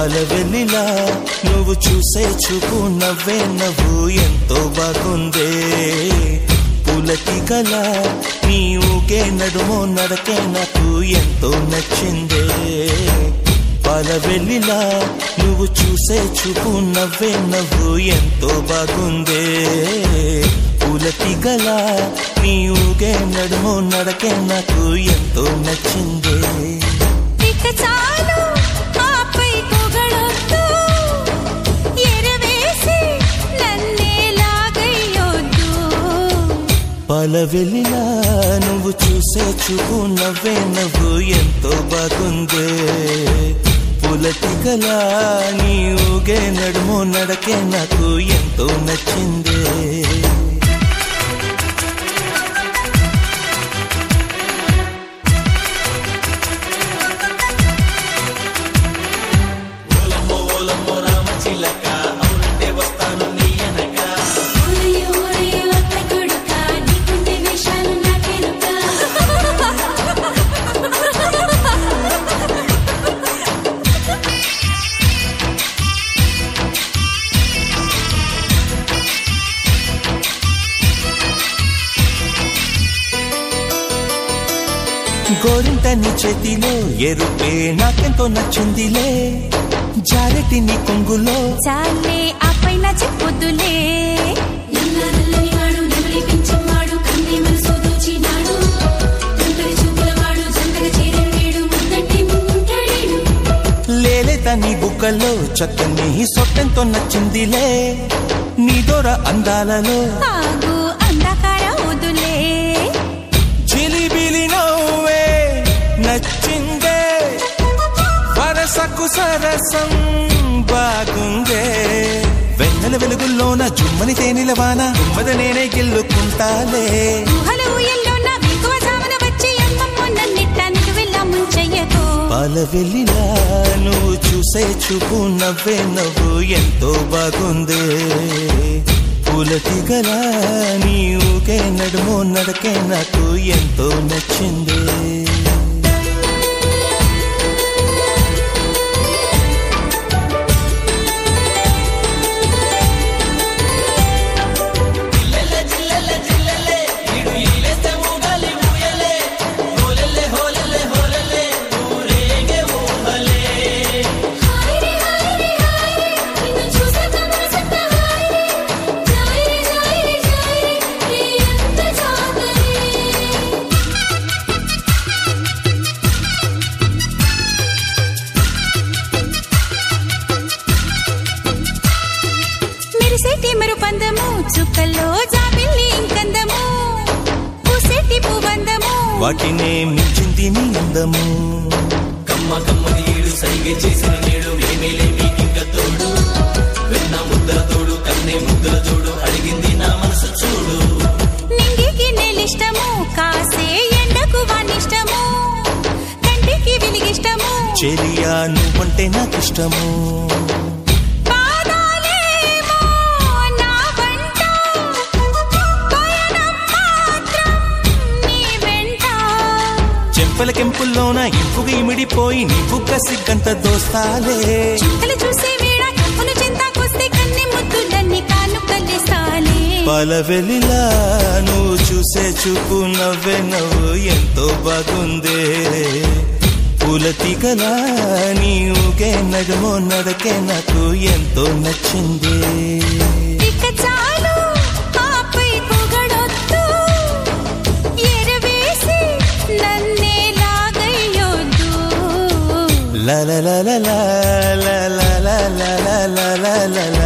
పాలవెల్లిలా నువ్వు చూసే చూపు నవ్వే నవ్వు ఎంతో బాగుందే పులకిగల నీ ఊగే నడుమో నడకే నాకు ఎంతో నచ్చిందే పాలవెల్లిలా నువ్వు చూసే చూపు నవ్వే నవ్వు ఎంతో బాగుందే పులకిగల నీ ఊగే నడుమో నడకే నాకు ఎంతో నచ్చిందే ఇక చాలు ఆపై పొగడొద్దు ఎరవేసి నన్నే లాగయ్యొద్దు పాలవెల్లిలా నువ్వు చూసే చూపు నవ్వే నవ్వు ఎంతో బాగుందే పులటిగల నీ ఊగే నడుమో నడకే నాకు ఎంతో నచ్చిందే ఓరయ్య ఓరయ్య అత్త కొడుకా నీకుంటే వేషాలు నాకెరుకా గోరింట నీ చేతిలో ఎరుపే నాకెంతో నచ్చిందిలే జారెటి నీ కొంగులో చాలే ఆపై నా చెప్పొద్దులే నల్ల నల్లని వాడు నెమలి పెంచివాడు కన్నే మనసు దోచినాడు తుంటరి చూపుల వాడు జంటగా చేరిన వేడు ముద్దట్టి ముందుంటాడేడు లేలేత నీ బుగ్గల్లో చక్కని సొట్టెంతో నచ్చిందిలే నీ దొర అందాలలో ఆగు అంధకార వదులే చిలిబిలి నవ్వే నచ్చిందే వరసకు సరసం బాగుందే వెన్నెల వెలుగుల్లోన జుమ్మని తేనెల వాన తుమ్మద నేనే గెల్లుకుంటాలే ఊహల ఊయల్లో నా విగువ జామున వచ్చి అమ్మమ్మ నన్నిట్ట నిలువెల్లా ముంచెయ్యకు పాల వెళ్ళిలా నువ్వు చూసే చూపు నవ్వే నవ్వు ఎంతో బాగుందే పూలతిగల నీ ఊగే నడుమో నడకే నాకు ఎంతో నచ్చిందే హాయరే హాయరే హాయరే నిన్ను చూసాక మనసంతా హాయరే జాయరే జాయరే జాయరే నీ అంత జాగరే మెరిసేటి మరుపందము చుక్కల్లో జాబిల్లి ఇంకందము పూసేటి పువ్వందము వాటినే మించింది నీ అందము కమ్మ కమ్మని ఏడు సైగ చేసిన నేడు మేమేలే మీకింక తోడు వెన్న ముద్దల తోడు కన్నే ముద్దల తోడు అడిగింది నా మనసు చూడు నింగికి నేలిష్టము కాసే ఎండకు వానిష్టము కంటికి వెలిగిష్టము చెలియా నువ్వంటే నాకిష్టము పాదాలేమో నా వెంట పయనం మాత్రం నీ వెంట చెంపల కెంపుల్లోన ఇంపుగా ఇమిడిపోయి నీ బుగ్గ సిగ్గంత దోస్తాలే చుక్కలు చూసే వేళ కప్పును చింతాకొస్తే కన్ని ముద్దులన్నీ కానుకలిస్తాలే పలవెలిలా నువ్వు చూసే చూపు నవ్వే నవ్వు ఎంతో బాగుందే పూలతిగలా నీ ఊగే నడుమో నడకే నాకు ఎంతో నచ్చిందే ఇక చాలు ఆపై పొగడొద్దు ఎరవేసి నన్నే లాగయ్యొద్దు లా లా లా లా లా లా లా లా లా లా లా లా లా